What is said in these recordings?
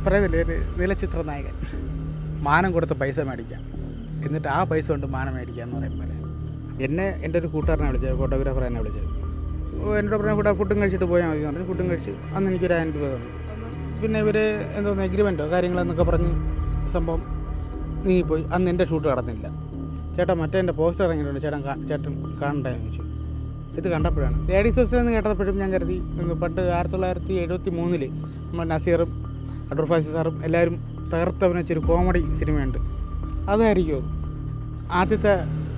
പറയുന്നില്ലേ ഒരു നീലച്ചിത്ര നായകൻ മാനം കൊടുത്ത് പൈസ മേടിക്കാം എന്നിട്ട് ആ പൈസ കൊണ്ട് മാനം മേടിക്കുക എന്ന് പറയും പോലെ എന്നെ എൻ്റെ ഒരു കൂട്ടുകാരനെ വിളിച്ചത് ഫോട്ടോഗ്രാഫർ എന്നെ വിളിച്ചത് ഓ എന്നോട് പറഞ്ഞ കൂടെ ഫുഡും കഴിച്ചിട്ട് പോയാൽ മതി എന്ന് പറഞ്ഞു ഫുഡും കഴിച്ച് അന്ന് എനിക്കൊരു ആയിരം രൂപ തന്നു പിന്നെ ഇവർ എന്തോന്ന് എഗ്രിമെൻറ്റോ കാര്യങ്ങളെന്നൊക്കെ പറഞ്ഞ് സംഭവം നീങ്ങിപ്പോയി അന്ന് എൻ്റെ ഷൂട്ട് നടന്നില്ല ചേട്ടാ മറ്റേ എൻ്റെ പോസ്റ്റർ ഇറങ്ങിയിട്ടുണ്ട് ചേട്ടൻ കാ- ചേട്ടൻ കാണണ്ടായെന്ന് ചോദിച്ചു ഇത് കണ്ടപ്പോഴാണ് ലേഡീസ് ഹോസ്റ്റൽ എന്ന് കേട്ടപ്പോഴും ഞാൻ കരുതി ഇത് പണ്ട് ആയിരത്തി തൊള്ളായിരത്തി എഴുപത്തി മൂന്നില് നമ്മൾ നസീറും അടൂർ ഫാസി സാറും എല്ലാവരും തകർത്തഭിനയിച്ചൊരു കോമഡി സിനിമയുണ്ട് അതായിരിക്കുമോ ആദ്യത്തെ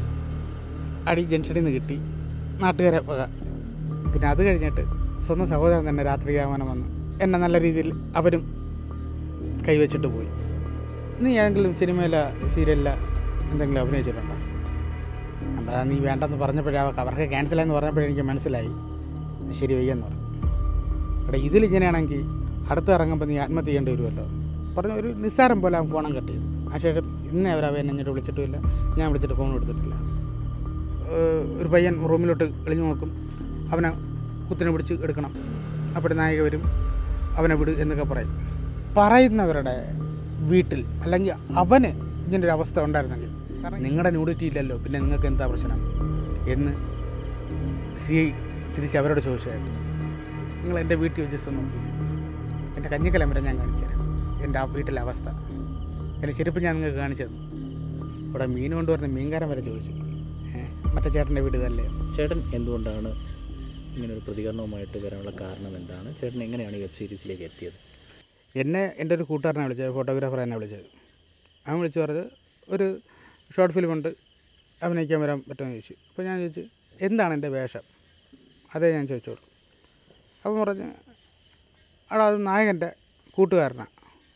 അടി ജംഗ്ഷനിൽ നിന്ന് കിട്ടി നാട്ടുകാരെ വക പിന്നെ അത് കഴിഞ്ഞിട്ട് സ്വന്തം സഹോദരൻ തന്നെ രാത്രി ആവാനം വന്ന് എന്നെ നല്ല രീതിയിൽ അവരും കൈവച്ചിട്ട് പോയി നീ ഏതെങ്കിലും സിനിമയില സീരിയലില എന്തെങ്കിലും അഭിനയിച്ചിട്ടുണ്ടോ ഞാൻ പറയാം നീ വേണ്ടെന്ന് പറഞ്ഞപ്പോഴേ അവർക്ക് അവർക്ക് ക്യാൻസലായെന്ന് പറഞ്ഞപ്പോഴേ എനിക്ക് മനസ്സിലായി ശരി വയ്യെന്ന് പറഞ്ഞു എടാ ഇതിൽ ഇങ്ങനെയാണെങ്കിൽ അടുത്ത് ഇറങ്ങുമ്പോൾ നീ ആത്മഹത്യ ചെയ്യേണ്ടി വരുമല്ലോ പറഞ്ഞ ഒരു നിസ്സാരം പോലെ അവൻ ഫോണം കട്ട് ചെയ്തു അതിനുശേഷം ഇന്നേ അവർ അവൻ എന്നെ വിളിച്ചിട്ടുമില്ല ഞാൻ വിളിച്ചിട്ട് ഫോൺ എടുത്തിട്ടില്ല ഏഹ് ഒരു പയ്യൻ റൂമിലോട്ട് എളിഞ്ഞു നോക്കും അവനെ കുത്തിനെ പിടിച്ച് എടുക്കണം അപ്പോൾ നായിക വരും അവനെ വിട് എന്നൊക്കെ പറയും പറയുന്നവരുടെ വീട്ടിൽ അല്ലെങ്കിൽ അവന് ഇങ്ങനെ ഒരു അവസ്ഥ ഉണ്ടായിരുന്നെങ്കിൽ കാരണം നിങ്ങളുടെ ന്യൂഡിറ്റി ഇല്ലല്ലോ പിന്നെ നിങ്ങൾക്ക് എന്താ പ്രശ്നം എന്ന് സി ഐ തിരിച്ച് അവരോട് ചോദിച്ചായിട്ട് നിങ്ങൾ എൻ്റെ വീട്ടിൽ ജസ്റ്റ് നോക്കി എൻ്റെ കഞ്ഞിക്കലം വരെ ഞാൻ കാണിച്ചു തരാം എൻ്റെ ആ വീട്ടിലെ അവസ്ഥ എൻ്റെ ചെരുപ്പ് ഞാൻ നിങ്ങൾക്ക് കാണിച്ചു തന്നു ഇവിടെ മീൻ കൊണ്ടുവരുന്ന മീൻകാരൻ വരെ ചോദിച്ചു ഏ, മറ്റേ ചേട്ടൻ്റെ വീട് ഇതല്ലേ ചേട്ടൻ എന്തുകൊണ്ടാണ് ഇങ്ങനെ ഒരു പ്രതികരണവുമായിട്ട് വരാനുള്ള കാരണം എന്താണ് ചേട്ടൻ എങ്ങനെയാണ് ഈ വെബ് സീരീസിലേക്ക് എത്തിയത് എന്നെ എൻ്റെ ഒരു കൂട്ടുകാരനെ വിളിച്ചത് ഫോട്ടോഗ്രാഫർ എന്നെ വിളിച്ചത് അവൻ വിളിച്ച് പറഞ്ഞത് ഒരു ഷോർട്ട് ഫിലിം ഉണ്ട് അഭിനയിക്കാൻ വരാൻ പറ്റുമെന്ന് ചോദിച്ചു അപ്പോൾ ഞാൻ ചോദിച്ചു എന്താണ് എൻ്റെ വേഷം അതേ ഞാൻ ചോദിച്ചോളൂ അപ്പം പറഞ്ഞ് അവിടെ അത് നായകൻ്റെ കൂട്ടുകാരനാണ്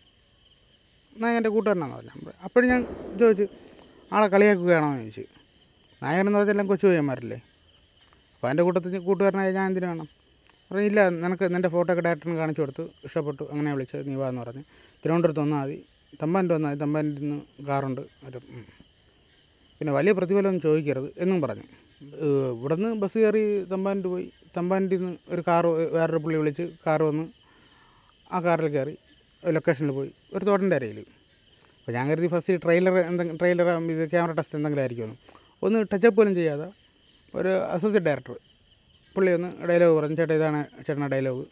നായകൻ്റെ കൂട്ടുകാരനാണെന്ന് പറഞ്ഞു ഞാൻ പറഞ്ഞു. അപ്പോഴും ഞാൻ ചോദിച്ചു ആളെ കളിയാക്കുകയാണോ എന്ന് ചോദിച്ചു നായകൻ എന്ന് പറഞ്ഞാൽ എല്ലാം കൊച്ചു പയ്യന്മാരല്ലേ അപ്പോൾ എൻ്റെ കൂട്ടത്തിൽ കൂട്ടുകാരനായ ഞാൻ എന്തിനു വേണം പറഞ്ഞു ഇല്ല നിനക്ക് നിൻ്റെ ഫോട്ടോ ഒക്കെ ഡയറക്ടറിന് കാണിച്ചു കൊടുത്തു ഇഷ്ടപ്പെട്ടു അങ്ങനെ വിളിച്ചത് നീ വാ എന്ന് പറഞ്ഞ് തിരുവനന്തപുരത്ത് വന്നാൽ മതി തമ്പാൻ്റെ വന്നാൽ മതി തമ്പാൻ്റെ നിന്ന് കാറുണ്ട് ഒരു ഉം. പിന്നെ വലിയ പ്രതിഫലമൊന്നും ചോദിക്കരുത് എന്നും പറഞ്ഞു ഏഹ് ഇവിടുന്ന് ബസ് കയറി തമ്പാൻ്റെ പോയി തമ്പാൻ്റെ നിന്ന് ഒരു കാറ് വേറൊരു പുള്ളി വിളിച്ച് കാറ് വന്ന് ആ കാറിൽ കയറി ലൊക്കേഷനിൽ പോയി ഒരു തോട്ടൻ്റെ അരയിൽ അപ്പോൾ ഞാൻ കരുതി ഫസ്റ്റ് ട്രെയിലർ എന്തെങ്കിലും ട്രെയിലർ ഇത് ക്യാമറ ടെസ്റ്റ് എന്തെങ്കിലും ആയിരിക്കുമെന്ന് ഒന്ന് ടച്ചപ്പ് പോലും ചെയ്യാതെ ഒരു അസോസിയേറ്റ് ഡയറക്ടർ പുള്ളി ഒന്ന് ഡയലോഗ് പറഞ്ഞു ചേട്ടാ ഇതാണ് ചേട്ടൻ്റെ ഡയലോഗ്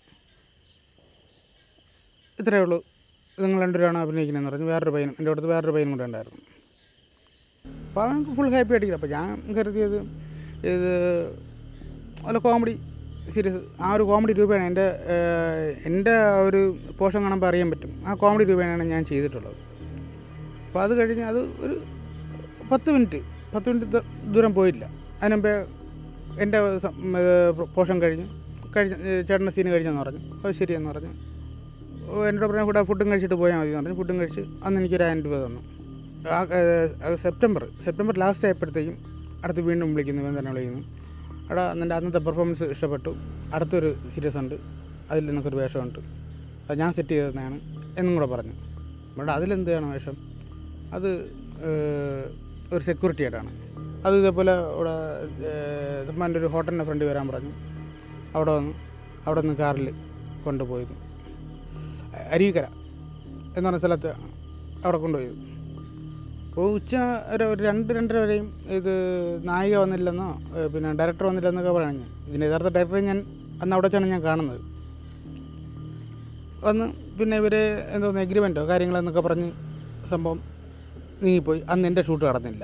ഇത്രയേ ഉള്ളൂ നിങ്ങൾ രണ്ടുപേരാണ് അഭിനയിക്കുന്നതെന്ന് പറഞ്ഞു വേറൊരു പയ്യൻ എൻ്റെ അടുത്ത് വേറൊരു പയ്യൻ കൂടെ ഉണ്ടായിരുന്നു അപ്പോൾ അവൻ ഫുൾ ഹാപ്പി ആയിട്ടിരിക്കും അപ്പോൾ ഞാൻ കരുതിയത് ഇത് അല്ല കോമഡി സീരീസ് ആ ഒരു കോമഡി രൂപയാണ് എൻ്റെ ഏഹ്, എൻ്റെ ആ ഒരു പോഷൻ കാണുമ്പോൾ അറിയാൻ പറ്റും ആ കോമഡി രൂപയാണ് ഞാൻ ചെയ്തിട്ടുള്ളത് അപ്പോൾ അത് കഴിഞ്ഞ് അത് ഒരു പത്ത് മിനിറ്റ് പത്ത് മിനിറ്റ് ദ- ദൂരം പോയില്ല അതിന് മുമ്പേ എൻ്റെ സ- ഉം, ഏഹ്, പോഷൻ കഴിഞ്ഞ് കഴിഞ്ഞ ഏഹ്, ചേട്ടൻ്റെ സീന് കഴിഞ്ഞെന്ന് പറഞ്ഞു അത് ശരിയെന്ന് പറഞ്ഞു ഓ, എന്നോട് പറഞ്ഞ കൂടെ ഫുഡും കഴിച്ചിട്ട് പോയാൽ മതി എന്ന് പറഞ്ഞു ഫുഡും കഴിച്ച് അന്ന് എനിക്കൊരു ആയിരം രൂപ തന്നു ആ ഏഹ്, അത് സെപ്റ്റംബർ സെപ്റ്റംബർ ലാസ്റ്റ് ആയപ്പോഴത്തേക്കും അടുത്ത് വീണ്ടും വിളിക്കുന്നു ഇവൻ തന്നെ വിളിക്കുന്നു എടാ നിൻ്റെ അന്നത്തെ പെർഫോമൻസ് ഇഷ്ടപ്പെട്ടു അടുത്തൊരു സീരീസ് ഉണ്ട് അതിൽ നിനക്കൊരു വേഷമുണ്ട് അത് ഞാൻ സെറ്റ് ചെയ്ത് തന്നെയാണ് എന്നും കൂടെ പറഞ്ഞു ഇവിടെ അതിലെന്താണ് വേഷം അത് ഏഹ്, ഒരു സെക്യൂരിറ്റി ആയിട്ടാണ് അത് ഇതേപോലെ ഇവിടെ നമ്മുടെ ഒരു ഹോട്ടലിൻ്റെ ഫ്രണ്ട് വരാൻ പറഞ്ഞു അവിടെ വന്നു അവിടെ നിന്ന് കാറിൽ കൊണ്ടുപോയിരുന്നു അരീക്കര എന്ന് പറഞ്ഞ സ്ഥലത്ത് അവിടെ കൊണ്ടുപോയത് അപ്പോൾ ഉച്ച ഒരു ഒരു രണ്ട് രണ്ടര വരെയും ഇത് നായിക വന്നില്ലെന്നോ ഏഹ് പിന്നെ ഡയറക്ടർ വന്നില്ലെന്നൊക്കെ പറഞ്ഞു ഇതിൻ്റെ യഥാർത്ഥ ഡയറക്ടറെ ഞാൻ അന്ന് അവിടെ വെച്ചാണ് ഞാൻ കാണുന്നത് വന്ന് പിന്നെ ഇവർ എന്തോന്ന് എഗ്രിമെൻറ്റോ കാര്യങ്ങളെന്നൊക്കെ പറഞ്ഞ് സംഭവം നീങ്ങിപ്പോയി അന്ന് എൻ്റെ ഷൂട്ട് നടന്നില്ല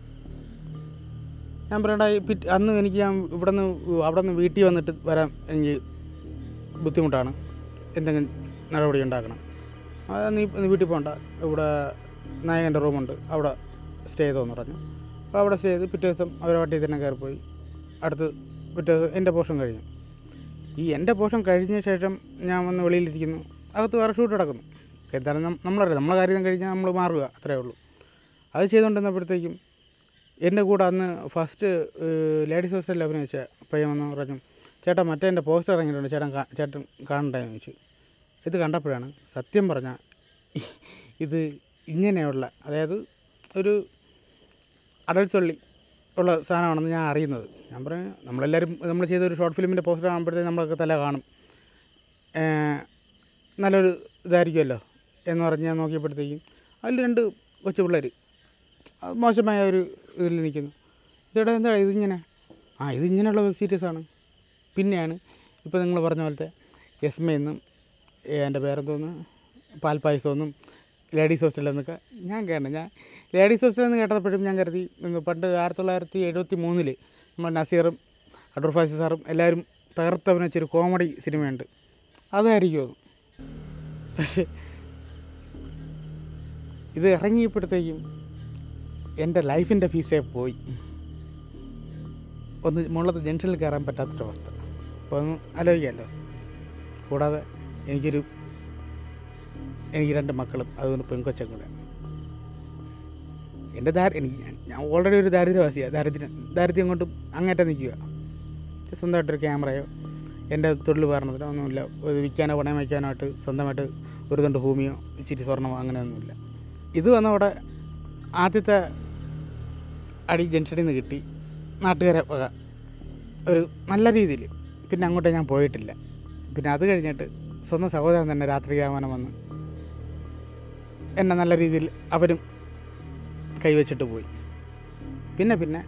ഞാൻ പറയണ്ട ഈ പിറ്റ് അന്ന് എനിക്ക് ഞാൻ ഇവിടെ നിന്ന് അവിടെ നിന്ന് വീട്ടിൽ വന്നിട്ട് വരാൻ എനിക്ക് ബുദ്ധിമുട്ടാണ് എന്തെങ്കിലും നടപടി ഉണ്ടാക്കണം അത് നീ നീ വീട്ടിൽ പോകണ്ട ഇവിടെ നായകൻ്റെ റൂമുണ്ട് അവിടെ സ്റ്റേ ചെയ്തോന്ന് പറഞ്ഞു അപ്പോൾ അവിടെ സ്റ്റേ ചെയ്ത് പിറ്റേ ദിവസം അവരെ വട്ടിയിൽ തന്നെ കയറിപ്പോയി അടുത്ത് പിറ്റേ ദിവസം എൻ്റെ പോർഷൻ കഴിഞ്ഞു ഈ എൻ്റെ പോർഷൻ കഴിഞ്ഞ ശേഷം ഞാൻ വന്ന് വെളിയിലിരിക്കുന്നു അകത്ത് വേറെ ഷൂട്ട് നടക്കുന്നു എന്തായാലും നം- നമ്മളറിയാം നമ്മളെ കാര്യം കഴിഞ്ഞാൽ നമ്മൾ മാറുക അത്രേ ഉള്ളൂ അത് ചെയ്തുകൊണ്ടിരുന്നപ്പോഴത്തേക്കും എൻ്റെ കൂടെ അന്ന് ഫസ്റ്റ് ലേഡീസ് ഹോസ്റ്റലിൽ അഭിനയിച്ച പയ്യൻ വന്ന് പറഞ്ഞു ചേട്ടാ മറ്റേ എൻ്റെ പോസ്റ്റർ ഇറങ്ങിയിട്ടുണ്ട് ചേട്ടൻ കാ- ചേട്ടൻ കാണണ്ടായെന്ന് ചോദിച്ചു ഇത് കണ്ടപ്പോഴാണ് സത്യം പറഞ്ഞാൽ ഇത് ഇങ്ങനെയുള്ള അതായത് ഒരു അഡൽട്സ് ഒള്ളി ഉള്ള സാധനമാണെന്ന് ഞാൻ അറിയുന്നത് ഞാൻ പറഞ്ഞു നമ്മളെല്ലാവരും നമ്മൾ ചെയ്ത ഒരു ഷോർട്ട് ഫിലിമിൻ്റെ പോസ്റ്റർ കാണുമ്പോഴത്തേക്കും നമ്മളൊക്കെ തല കാണും ഏഹ് നല്ലൊരു ഇതായിരിക്കുമല്ലോ എന്ന് പറഞ്ഞ് ഞാൻ നോക്കിയപ്പോഴത്തേക്കും അതിൽ രണ്ട് കൊച്ചു പിള്ളേർ മോശമായ ഒരു ഇതിൽ നിൽക്കുന്നു ഇതേടാ എന്താ ഇതിങ്ങനെ ആ ഇത് ഇങ്ങനെയുള്ള വെബ് സീരീസാണ് പിന്നെയാണ് ഇപ്പോൾ നിങ്ങൾ പറഞ്ഞ പോലത്തെ എസ്മയെന്നും എൻ്റെ പേരെന്തോന്ന് പാൽപ്പായസമെന്നും ലേഡീസ് ഹോസ്റ്റൽ എന്നൊക്കെ ഞാൻ കേട്ടു ഞാൻ ലേഡീസ് ഹോസ്റ്റൽ എന്ന് കേട്ടപ്പോഴും ഞാൻ കരുതി ഇന്ന് പണ്ട് ആയിരത്തി തൊള്ളായിരത്തി എഴുപത്തി മൂന്നിൽ നമ്മൾ നസീറും അടൂർ ഫാസി സാറും എല്ലാവരും തകർത്തഭിനയിച്ചൊരു കോമഡി സിനിമയുണ്ട് അതായിരിക്കും അത് പക്ഷേ ഇത് ഇറങ്ങിയപ്പോഴത്തേക്കും എൻ്റെ ലൈഫിൻ്റെ ഫീസേ പോയി ഒന്ന് മുകളിലത്തെ ജംഗ്ഷനിൽ കയറാൻ പറ്റാത്തൊരവസ്ഥ അപ്പോൾ ഒന്ന് ആലോചിക്കാമല്ലോ കൂടാതെ എനിക്കൊരു എനിക്ക് രണ്ട് മക്കളും അതുകൊണ്ട് പെൺകൊച്ചും കൂടെ എൻ്റെ ദാരി എനിക്ക് ഞാൻ- ഞാൻ ഓൾറെഡി ഒരു ദാരിദ്ര്യവാസിയാണ് ദാരിദ്ര്യം ദാരിദ്ര്യം കൊണ്ടും അങ്ങേറ്റം നിൽക്കുക സ്വന്തമായിട്ടൊരു ക്യാമറയോ എൻ്റെ തൊഴിൽ പറഞ്ഞതിനോ ഒന്നുമില്ല ഒരു വിൽക്കാനോ പണയം വയ്ക്കാനോ ആയിട്ട് സ്വന്തമായിട്ട് ഒരു തണ്ട് ഭൂമിയോ ഇച്ചിരി സ്വർണ്ണമോ അങ്ങനെയൊന്നുമില്ല ഇത് വന്നവിടെ ആദ്യത്തെ അടി ജംഗ്ഷനിൽ നിന്ന് കിട്ടി നാട്ടുകാരെ വക ഒരു നല്ല രീതിയിൽ പിന്നെ അങ്ങോട്ട് ഞാൻ പോയിട്ടില്ല പിന്നെ അത് കഴിഞ്ഞിട്ട് സ്വന്തം സഹോദരൻ തന്നെ രാത്രി ആവാനം വന്ന് എന്നെ നല്ല രീതിയിൽ അവരും കൈവച്ചിട്ട് പോയി പിന്നെ പിന്നെ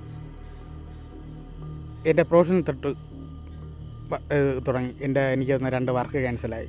എൻ്റെ പ്രൊഫഷണൽ തൊട്ട് വ- ഏഹ് തുടങ്ങി എൻ്റെ എനിക്ക് തന്ന രണ്ട് വർക്ക് ക്യാൻസലായി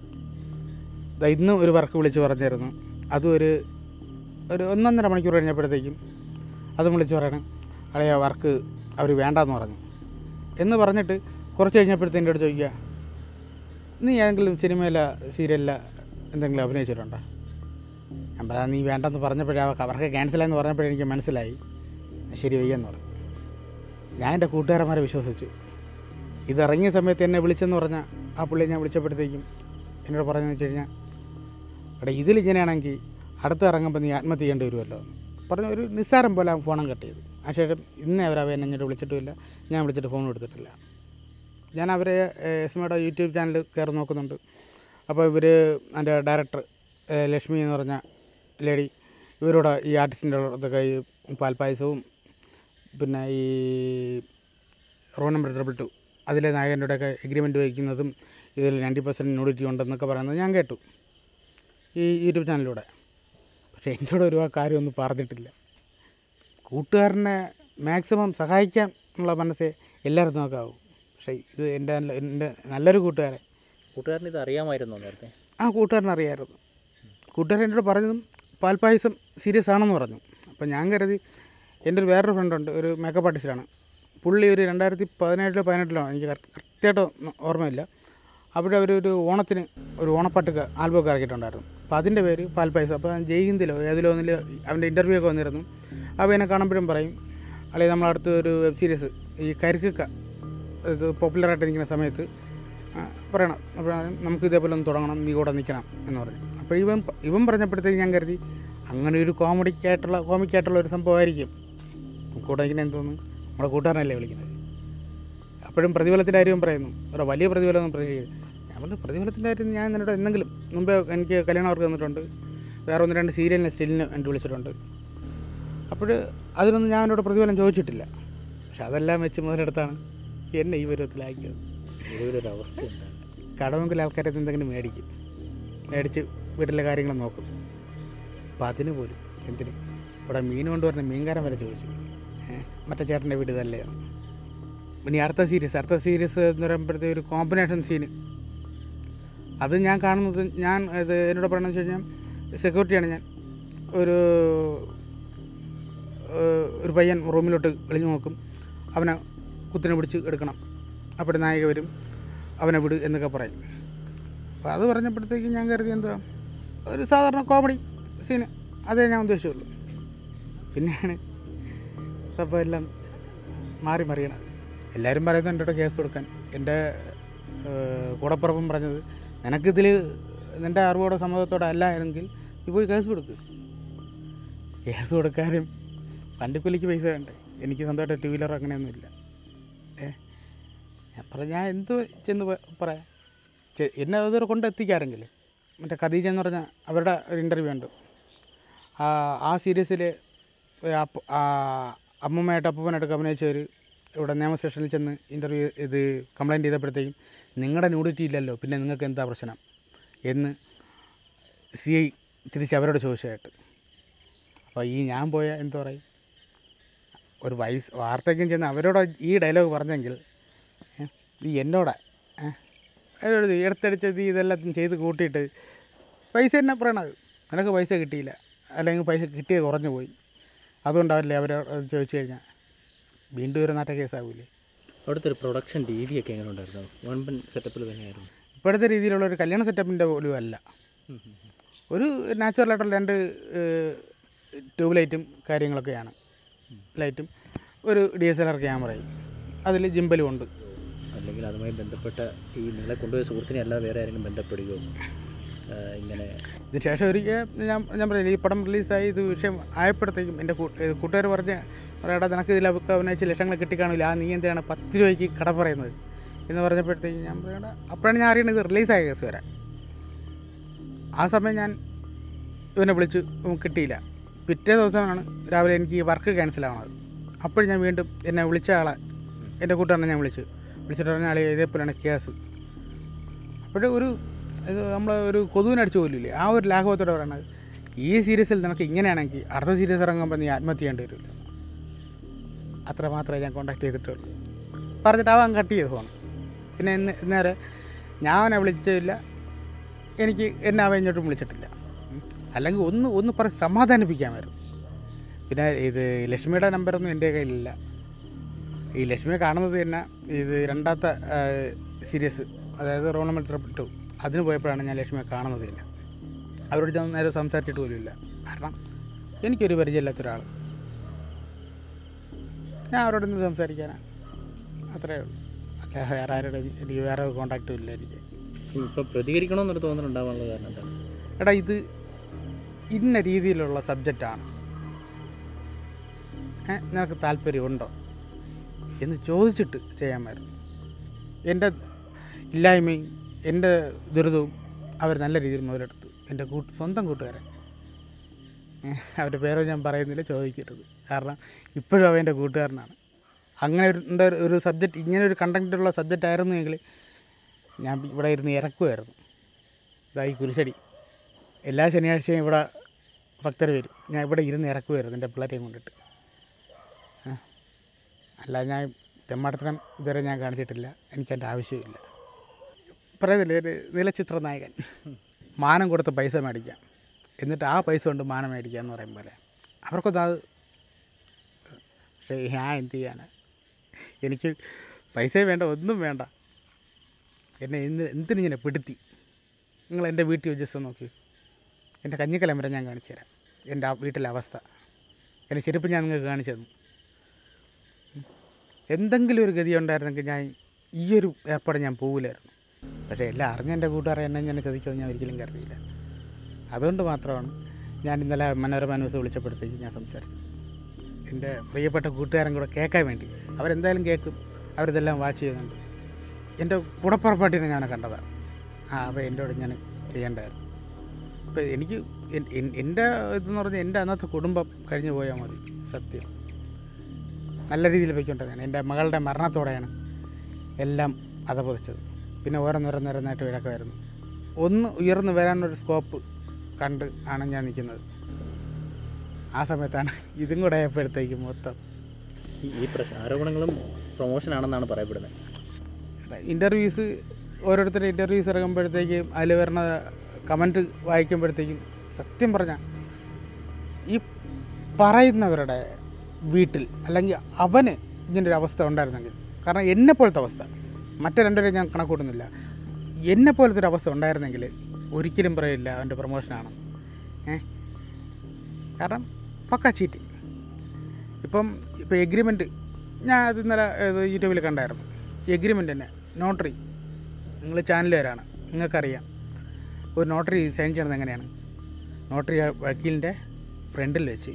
ദാ ഇന്നും ഒരു വർക്ക് വിളിച്ച് പറഞ്ഞിരുന്നു അതും ഒരു ഒരു ഒന്നൊന്നര മണിക്കൂർ കഴിഞ്ഞപ്പോഴത്തേക്കും അതും വിളിച്ച് പറയണം അളയ വർക്ക് അവർ വേണ്ടാന്ന് പറഞ്ഞു എന്ന് പറഞ്ഞിട്ട് കുറച്ച് കഴിഞ്ഞപ്പോഴത്തേക്കും എൻ്റെ അടുത്ത് ചോദിക്കുക നീ ഏതെങ്കിലും സിനിമയില സീരിയലില എന്തെങ്കിലും അഭിനയിച്ചിട്ടുണ്ടോ ഞാൻ പറയാം നീ വേണ്ടെന്ന് പറഞ്ഞപ്പോഴേ അവർക്ക് അവർക്ക് ക്യാൻസലായെന്ന് പറഞ്ഞപ്പോഴേ എനിക്ക് മനസ്സിലായി ശരി വയ്യെന്ന് പറഞ്ഞു ഞാൻ എൻ്റെ കൂട്ടുകാരന്മാരെ വിശ്വസിച്ചു ഇതിറങ്ങിയ സമയത്ത് എന്നെ വിളിച്ചെന്ന് പറഞ്ഞാൽ ആ പുള്ളിയെ ഞാൻ വിളിച്ചപ്പോഴത്തേക്കും എന്നോട് പറഞ്ഞതെന്ന് വെച്ച് കഴിഞ്ഞാൽ എടാ ഇതിൽ ഇങ്ങനെയാണെങ്കിൽ അടുത്ത് ഇറങ്ങുമ്പോൾ നീ ആത്മഹത്യ ചെയ്യേണ്ടി വരുമല്ലോ എന്ന്. പറഞ്ഞ ഒരു നിസ്സാരം പോലെ ആ ഫോണും കട്ട് ചെയ്തു ആ ശേഷം ഇന്നേ അവർ അവ എന്നെ ഇങ്ങോട്ട് വിളിച്ചിട്ടുമില്ല ഞാൻ വിളിച്ചിട്ട് ഫോൺ എടുത്തിട്ടില്ല ഞാൻ അവരെ എസ്മയുടെ യൂട്യൂബ് ചാനൽ കയറി നോക്കുന്നുണ്ട് അപ്പോൾ ഇവർ എൻ്റെ ഡയറക്ടർ ഏഹ് ലക്ഷ്മി എന്ന് പറഞ്ഞ ലേഡി ഇവരോട് ഈ ആർട്ടിസ്റ്റിൻ്റെ ഇതൊക്കെ ഈ പാൽപ്പായസവും പിന്നെ ഈ റോഡ് നമ്പർ ട്രിപ്പിൾ ടു അതിലെ നായകൻ്റെയൊക്കെ എഗ്രിമെൻറ്റ് വയ്ക്കുന്നതും ഇതിൽ നയൻറ്റി പെർസെൻറ്റ് ന്യൂഡിറ്റി ഉണ്ടെന്നൊക്കെ പറയുന്നത് ഞാൻ കേട്ടു ഈ യൂട്യൂബ് ചാനലിലൂടെ പക്ഷേ എന്നോട് ഒരു ആ കാര്യമൊന്നും പറഞ്ഞിട്ടില്ല കൂട്ടുകാരനെ മാക്സിമം സഹായിക്കാൻ ഉള്ള മനസ്സേ എല്ലാവരും നോക്കാവൂ പക്ഷേ ഇത് എൻ്റെ നല്ല- എൻ്റെ നല്ലൊരു കൂട്ടുകാരൻ കൂട്ടുകാരന് ഇത് അറിയാമായിരുന്നോ നേരത്തെ ആ കൂട്ടുകാരൻ അറിയാമായിരുന്നു കൂട്ടുകാരൻ എന്നോട് പറഞ്ഞതും പാൽപ്പായസം സീരിയസ് ആണെന്ന് പറഞ്ഞു അപ്പോൾ ഞാൻ കരുതി എൻ്റെ ഒരു വേറൊരു ഫ്രണ്ടുണ്ട് ഒരു മേക്കപ്പ് ആർട്ടിസ്റ്റാണ് പുള്ളി ഒരു രണ്ടായിരത്തി പതിനേഴിലോ പതിനെട്ടിലോ എനിക്ക് കറക്റ്റ് കറക്റ്റായിട്ട് ഒന്നും ഓർമ്മയില്ല അവിടെ അവരൊരു ഓണത്തിന് ഒരു ഓണപ്പാട്ട് ആൽബം ഒക്കെ ഇറക്കിയിട്ടുണ്ടായിരുന്നു അപ്പോൾ അതിൻ്റെ പേര് പാൽപ്പായസം അപ്പോൾ ഞാൻ ജയ് ഹിന്ദിലോ ഏതിലോ ഒന്നിൽ അവൻ്റെ ഇൻ്റർവ്യൂ ഒക്കെ വന്നിരുന്നു അപ്പോൾ എന്നെ കാണുമ്പോഴും പറയും അല്ലെങ്കിൽ നമ്മളടുത്ത് ഒരു വെബ് സീരീസ് ഈ കരിക്കൊക്കെ ഇത് പോപ്പുലറായിട്ട് നിൽക്കുന്ന സമയത്ത് ആ, പറയണം അപ്പോൾ നമുക്ക് ഇതേപോലെ ഒന്ന് തുടങ്ങണം നീ കൂടെ നിൽക്കണം എന്ന് പറഞ്ഞു അപ്പോൾ ഇവൻ പ- ഇവൻ പറഞ്ഞപ്പോഴത്തേക്ക് ഞാൻ കരുതി അങ്ങനെ ഒരു കോമഡിക്കായിട്ടുള്ള കോമിക്കായിട്ടുള്ള ഒരു സംഭവമായിരിക്കും കൂടെ നിൽക്കുന്ന എന്തോന്ന് നമ്മുടെ കൂട്ടുകാരനല്ലേ വിളിക്കുന്നത് അപ്പോഴും പ്രതിഫലത്തിൻ്റെ കാര്യവും പറയുന്നു ഒരു വലിയ പ്രതിഫലമൊന്നും പ്രതീക്ഷിക്കില്ല ഞാൻ പറഞ്ഞു പ്രതിഫലത്തിൻ്റെ കാര്യം ഞാൻ എന്നോട് എന്തെങ്കിലും മുമ്പേ എനിക്ക് കല്യാണം അവർക്ക് തന്നിട്ടുണ്ട് വേറെ ഒന്ന് രണ്ട് സീരിയലിന് സ്റ്റിലിന് വേണ്ടി വിളിച്ചിട്ടുണ്ട് അപ്പോൾ അതിനൊന്നും ഞാൻ എന്നോട് പ്രതിഫലം ചോദിച്ചിട്ടില്ല പക്ഷെ അതെല്ലാം വെച്ച് മുതലെടുത്താണ് എന്നെ ഈ പരുവത്തിലാക്കിയത് നിലവിലൊരു അവസ്ഥ എന്താണ് കടമെങ്കിൽ ആൾക്കാരെ എന്തെങ്കിലും മേടിക്കും മേടിച്ച് വീട്ടിലെ കാര്യങ്ങൾ നോക്കും അപ്പം അതിന് പോലും എന്തിന് ഇവിടെ മീൻ കൊണ്ടുവരുന്ന മീൻകാരൻ വരെ ചോദിച്ചു ഏ, മറ്റേ ചേട്ടൻ്റെ വീട് ഇതല്ലേ എന്ന്. ഇനി അടുത്ത സീരീസ് അടുത്ത സീരീസ് എന്ന് പറയുമ്പോഴത്തേക്ക് ഒരു കോമ്പിനേഷൻ സീന് അത് ഞാൻ കാണുന്നത് ഞാൻ ഇത് എന്നോട് പറയണമെന്ന് വെച്ച് കഴിഞ്ഞാൽ സെക്യൂരിറ്റിയാണ് ഞാൻ ഒരു ഏഹ്, ഒരു പയ്യൻ റൂമിലോട്ട് എളിഞ്ഞു നോക്കും അവനെ കുത്തിനെ പിടിച്ച് എടുക്കണം അപ്പോൾ നായിക വരും അവനെ വിട് എന്നൊക്കെ പറയും അപ്പോൾ അത് പറഞ്ഞപ്പോഴത്തേക്കും ഞാൻ കരുതി എന്താ ഒരു സാധാരണ കോമഡി സീന് അതേ ഞാൻ ഉദ്ദേശിച്ചുള്ളൂ പിന്നെയാണ് സംഭവം എല്ലാം മാറി മറിയണം എല്ലാവരും പറയുന്നത് എൻ്റെ കേസ് കൊടുക്കാൻ എൻ്റെ ഏഹ്, കൂടപ്പുറപ്പും പറഞ്ഞത് നിനക്കിതിൽ നിൻ്റെ അറിവോടെ സമ്മതത്തോടെ അല്ല എങ്കിൽ നീ പോയി കേസ് കൊടുക്ക് കേസ് കൊടുക്കാനും വണ്ടിക്കൂലിക്ക് പൈസ വേണ്ടേ എനിക്ക് സ്വന്തമായിട്ട് ടു വീലർ അങ്ങനെയൊന്നുമില്ല ഏ ഞാൻ പറഞ്ഞ ഞാൻ എന്ത് ചെന്ന് പ- പറയാം ചെ- എന്നെ അതുവരെ കൊണ്ടെത്തിക്കാരെങ്കിൽ മറ്റേ ഖദീജ എന്ന് പറഞ്ഞ അവരുടെ ഒരു ഇൻ്റർവ്യൂ ഉണ്ട് ആ ആ സീരീസിൽ അമ്മൂമ്മയായിട്ട് അപ്പൂപ്പനായിട്ടൊക്കെ അഭിനയിച്ചവർ ഇവിടെ നിയമ സ്റ്റേഷനിൽ ചെന്ന് ഇൻ്റർവ്യൂ ഇത് കംപ്ലയിൻറ്റ് ചെയ്തപ്പോഴത്തേക്കും നിങ്ങളുടെ ന്യൂഡിറ്റി ഇല്ലല്ലോ പിന്നെ നിങ്ങൾക്ക് എന്താ പ്രശ്നം എന്ന് സി ഐ തിരിച്ച് അവരോട് ചോദിച്ചതായിട്ട് അപ്പോൾ ഈ ഞാൻ പോയ എന്താ പറയും ഒരു വയസ്സ് വാർത്തയ്ക്കും ചെന്ന് അവരോട് ഈ ഡയലോഗ് പറഞ്ഞെങ്കിൽ ഏ, ഈ എന്നോടാ ഏ, അവരോട് എടുത്തടിച്ച് നീ ഇതെല്ലാം ചെയ്ത് കൂട്ടിയിട്ട് പൈസ തന്നെ പറയണത് നിനക്ക് പൈസ കിട്ടിയില്ല അല്ലെങ്കിൽ പൈസ കിട്ടിയത് കുറഞ്ഞു പോയി അതുകൊണ്ടാവില്ലേ അവർ ചോദിച്ചു കഴിഞ്ഞാൽ വീണ്ടും ഒരു നാട്ട കേസാവില്ലേ അവിടുത്തെ ഒരു പ്രൊഡക്ഷൻ രീതിയൊക്കെ എങ്ങനെ ഉണ്ടായിരുന്നു വൺപൻ സെറ്റപ്പിൽ തന്നെയായിരുന്നു ഇപ്പോഴത്തെ രീതിയിലുള്ള ഒരു കല്യാണ സെറ്റപ്പിൻ്റെ പോലും അല്ല ഒരു നാച്ചുറലായിട്ടുള്ള രണ്ട് ട്യൂബ് ലൈറ്റും കാര്യങ്ങളൊക്കെയാണ് ലൈറ്റും ഒരു ഡി എസ് എൽ ആർ ക്യാമറയും അതിൽ ജിമ്പലും ഉണ്ട് അല്ലെങ്കിൽ അതുമായി ബന്ധപ്പെട്ട ഈ നിങ്ങളെ കൊണ്ടുപോയ സുഹൃത്തിനെ അല്ലാതെ വേറെ ആരെങ്കിലും ബന്ധപ്പെടുകയോ ആ, ഇങ്ങനെ ഇതിന് ശേഷം ഒരിക്കൽ ഞാൻ ഞാൻ പറഞ്ഞില്ല ഈ പടം റിലീസായി ഇത് വിഷയം ആയപ്പോഴത്തേക്കും എൻ്റെ കൂട്ടുകാർ പറഞ്ഞ് പറയടാ നിനക്ക് ഇതിലൊക്കെ അഭിനയിച്ച് ലക്ഷങ്ങൾ കിട്ടിക്കാണില്ല ആ നീ എന്തിനാണ് പത്ത് രൂപയ്ക്ക് കട പറയുന്നത് എന്ന് പറഞ്ഞപ്പോഴത്തേക്കും ഞാൻ പറയടാ അപ്പോഴാണ് ഞാൻ അറിയണത് ഇത് റിലീസായ കേസ് വരാൻ ആ സമയം ഞാൻ ഇവനെ വിളിച്ചു ഉം, കിട്ടിയില്ല പിറ്റേ ദിവസമാണ് രാവിലെ എനിക്ക് ഈ വർക്ക് ക്യാൻസൽ ആവണത് അപ്പോൾ ഞാൻ വീണ്ടും എന്നെ വിളിച്ച ആളെ എൻ്റെ കൂട്ടുകാരനെ ഞാൻ വിളിച്ചു വിളിച്ചിട്ട് പറഞ്ഞ ആളെ ഇതേപോലെയാണ് കേസ് അപ്പോഴേ ഒരു ഇത് നമ്മൾ ഒരു കൊതുവിനടിച്ച് പോലില്ലേ ആ ഒരു ലാഘവത്തോടെ പറയണത് ഈ സീരീസിൽ നിനക്ക് ഇങ്ങനെയാണെങ്കിൽ അടുത്ത സീരീസ് ഇറങ്ങുമ്പോൾ നീ ആത്മഹത്യ ചെയ്യേണ്ടി വരില്ല അത്ര മാത്രമേ ഞാൻ കോണ്ടാക്ട് ചെയ്തിട്ടുള്ളൂ പറഞ്ഞിട്ട് അവൻ കട്ട് ചെയ്ത് ഫോൺ പിന്നെ ഇന്ന് ഇന്നേരെ ഞാൻ അവനെ വിളിച്ചില്ല എനിക്ക് എന്നെ അവൻ ഇങ്ങോട്ടും വിളിച്ചിട്ടില്ല ഉം. അല്ലെങ്കിൽ ഒന്ന് ഒന്ന് പറഞ്ഞ് സമാധാനിപ്പിക്കാമായിരുന്നു പിന്നെ ഇത് ലക്ഷ്മിയുടെ നമ്പറൊന്നും എൻ്റെ കയ്യിലില്ല ഈ ലക്ഷ്മിയെ കാണുന്നത് തന്നെ ഇത് രണ്ടാമത്തെ സീരീസ് അതായത് റോണമെന്റ് ട്രിപ്പിൾ ടു അതിന് പോയപ്പോഴാണ് ഞാൻ ലക്ഷ്മിയെ കാണുന്നത് തന്നെ അവരോട് ഞാൻ നേരെ സംസാരിച്ചിട്ട് പോലുമില്ല കാരണം എനിക്കൊരു പരിചയമില്ലാത്ത ഒരാൾ ഞാൻ അവരോട് ഇന്ന് സംസാരിക്കാനാണ് അത്രയേ ഉള്ളൂ അല്ല വേറെ ആരോടും എനിക്ക് വേറെ കോണ്ടാക്റ്റും ഇല്ല എനിക്ക് ഇപ്പം പ്രതികരിക്കണമെന്നൊരു തോന്നലുണ്ടാവാനുള്ള കാരണം എന്താണ് എടാ ഇത് ഇന്ന രീതിയിലുള്ള സബ്ജക്റ്റാണ് ഏ, നിനക്ക് താല്പര്യമുണ്ടോ എന്ന് ചോദിച്ചിട്ട് ചെയ്യാമായിരുന്നു എൻ്റെ ഇല്ലായ്മയും എൻ്റെ ദുരിതവും അവർ നല്ല രീതിയിൽ മുതലെടുത്തു എൻ്റെ കൂട്ട് സ്വന്തം കൂട്ടുകാരൻ ഏ, അവരുടെ പേരോ ഞാൻ പറയുന്നില്ല ചോദിക്കരുത് കാരണം ഇപ്പോഴും അവൻ എൻ്റെ കൂട്ടുകാരനാണ് അങ്ങനെ ഒരു എന്താ ഒരു- ഒരു സബ്ജക്റ്റ് ഇങ്ങനെ ഒരു കണ്ടൻറ്റുള്ള സബ്ജക്റ്റ് ആയിരുന്നു എങ്കിൽ ഞാൻ ഇവിടെ ഇരുന്ന് ഇറക്കുമായിരുന്നു ഇതായി കുരിശടി എല്ലാ ശനിയാഴ്ചയും ഇവിടെ ഭക്തർ വരും ഞാൻ ഇവിടെ ഇരുന്ന് ഇറക്കുമായിരുന്നു എൻ്റെ പിള്ളേരെയും കൊണ്ടിട്ട് ആ. അല്ല ഞാൻ തെമ്മാടത്തനം ഇതുവരെ ഞാൻ കാണിച്ചിട്ടില്ല എനിക്കതിൻ്റെ ആവശ്യമില്ല പറയുന്നില്ലേ ഒരു നിലച്ചിത്ര നായകൻ മാനം കൊടുത്ത് പൈസ മേടിക്കാം എന്നിട്ട് ആ പൈസ കൊണ്ട് മാനം മേടിക്കുക എന്ന് പറയും പോലെ അവർക്കൊന്നും അത് പക്ഷേ ഞാൻ എന്ത് ചെയ്യാനാ എനിക്ക് പൈസ വേണ്ട ഒന്നും വേണ്ട എന്നെ എന്ത് എന്തിനിങ്ങനെ പെടുത്തി നിങ്ങൾ എൻ്റെ വീട്ടിൽ ജസ്റ്റ് നോക്കി എൻ്റെ കഞ്ഞിക്കലം വരെ ഞാൻ കാണിച്ചു തരാം എൻ്റെ ആ വീട്ടിലെ അവസ്ഥ എൻ്റെ ചെരുപ്പ് ഞാൻ നിങ്ങൾക്ക് കാണിച്ചു തന്നു ഉം. എന്തെങ്കിലും ഒരു ഗതി ഉണ്ടായിരുന്നെങ്കിൽ ഞാൻ ഈ ഒരു ഏർപ്പാട് ഞാൻ പോകില്ലായിരുന്നു പക്ഷേ എല്ലാം അറിഞ്ഞ എൻ്റെ കൂട്ടുകാരെ എന്നെ ഞാൻ ചതിക്കുമെന്ന് ഞാൻ ഒരിക്കലും കരുതിയില്ല അതുകൊണ്ട് മാത്രമാണ് ഞാൻ ഇന്നലെ മനോരമ ന്യൂസ് വിളിച്ചപ്പോഴത്തേക്ക് ഞാൻ സംസാരിച്ചത് എൻ്റെ പ്രിയപ്പെട്ട കൂട്ടുകാരൻ കൂടെ കേൾക്കാൻ വേണ്ടി അവരെന്തായാലും കേൾക്കും അവരിതെല്ലാം വാച്ച് ചെയ്യുന്നുണ്ട് എൻ്റെ കൂടപ്പുറപ്പാട്ടിനെ ഞാൻ കണ്ടതാണ് ആ അപ്പോൾ എന്നോട് ഞാൻ ചെയ്യേണ്ടായിരുന്നു ഇപ്പോൾ എനിക്ക് എൻ- എൻ- എൻ്റെ ഇതെന്ന് പറഞ്ഞാൽ എൻ്റെ അന്നത്തെ കുടുംബം കഴിഞ്ഞു പോയാൽ മതി സത്യം നല്ല രീതിയിൽ പോയിക്കൊണ്ടിരുന്നതാണ് എൻ്റെ മകളുടെ മരണത്തോടെയാണ് എല്ലാം അതപതിച്ചത് പിന്നെ ഓരോന്നോരോന്നോരോന്നായിട്ട് വിടക്കുമായിരുന്നു ഒന്ന് ഉയർന്നു വരാനൊരു സ്കോപ്പ് കണ്ട് ആണ് ഞാൻ നിൽക്കുന്നത് ആ സമയത്താണ് ഇതും കൂടെ ആയപ്പോഴത്തേക്കും മൊത്തം ഈ- ഈ പ്രശ്ന ആരോപണങ്ങളും പ്രൊമോഷൻ ആണെന്നാണ് പറയപ്പെടുന്നത് ഇൻ്റർവ്യൂസ് ഓരോരുത്തരുടെ ഇൻ്റർവ്യൂസ് ഇറങ്ങുമ്പോഴത്തേക്കും അതിൽ വരുന്ന കമൻറ്റ് വായിക്കുമ്പോഴത്തേക്കും സത്യം പറഞ്ഞാൽ ഈ പറയുന്നവരുടെ വീട്ടിൽ അല്ലെങ്കിൽ അവന് ഇങ്ങനെ ഒരു അവസ്ഥ ഉണ്ടായിരുന്നെങ്കിൽ കാരണം എന്നെ പോലത്തെ അവസ്ഥ മറ്റു രണ്ടുപേരും ഞാൻ കണക്കൂട്ടുന്നില്ല എന്നെ പോലത്തെ ഒരു അവസ്ഥ ഉണ്ടായിരുന്നെങ്കിൽ ഒരിക്കലും പറയില്ല അവൻ്റെ പ്രൊമോഷനാണ് ഏ കാരണം പക്ക ചീറ്റിങ് ഇപ്പം ഇപ്പോൾ എഗ്രിമെൻറ്റ് ഞാൻ അത് ഇന്നലെ ഇത് യൂട്യൂബിൽ കണ്ടായിരുന്നു എഗ്രിമെൻ്റ് തന്നെ നോട്ടറി നിങ്ങൾ ചാനലുകാരാണ് നിങ്ങൾക്കറിയാം ഒരു നോട്ടറി സൈൻ ചെയ്യണത് എങ്ങനെയാണ് നോട്ടറി വക്കീലിൻ്റെ ഫ്രണ്ടിൽ വെച്ച്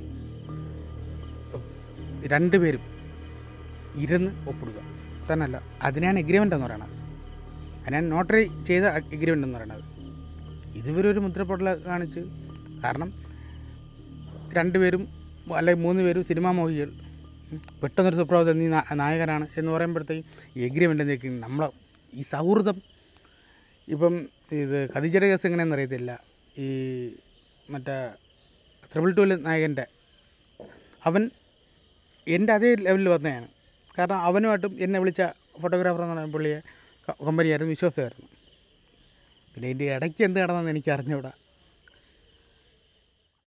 രണ്ടുപേരും ഇരുന്ന് ഒപ്പിടുക തന്നല്ല അതിനാണ് എഗ്രിമെൻ്റ് എന്ന് പറയുന്നത് അതിനാണ് നോട്ടറി ചെയ്ത എഗ്രിമെൻ്റ് എന്ന് പറയുന്നത് ഇതുവരെ ഒരു മുദ്രപ്പൊട്ടൽ കാണിച്ച് കാരണം രണ്ടുപേരും അല്ലെങ്കിൽ മൂന്ന് പേരും സിനിമാ മോഹികൾ ഉം, പെട്ടെന്നൊരു സുപ്രഭാതം നീ നാ- നായകനാണ് എന്ന് പറയുമ്പോഴത്തേക്കും ഈ എഗ്രിമെൻ്റ് എന്തൊക്കെ നമ്മളെ ഈ സൗഹൃദം ഇപ്പം ഇത് ഖദീജയുടെ കേസ് എങ്ങനെയാണെന്ന് അറിയത്തില്ല ഈ മറ്റേ ട്രിപ്പിൾ ടൂവിൽ നായകൻ്റെ അവൻ എൻ്റെ അതേ ലെവലിൽ വന്നതാണ് കാരണം അവനുമായിട്ടും എന്നെ വിളിച്ച ഫോട്ടോഗ്രാഫർ എന്ന് പറയുന്ന പുള്ളിയെ ക- കമ്പനിയായിരുന്നു വിശ്വാസമായിരുന്നു പിന്നെ ഇതിൻ്റെ ഇടയ്ക്ക് എന്ത് നടന്നെന്ന് എനിക്ക് അറിഞ്ഞുകൂടാ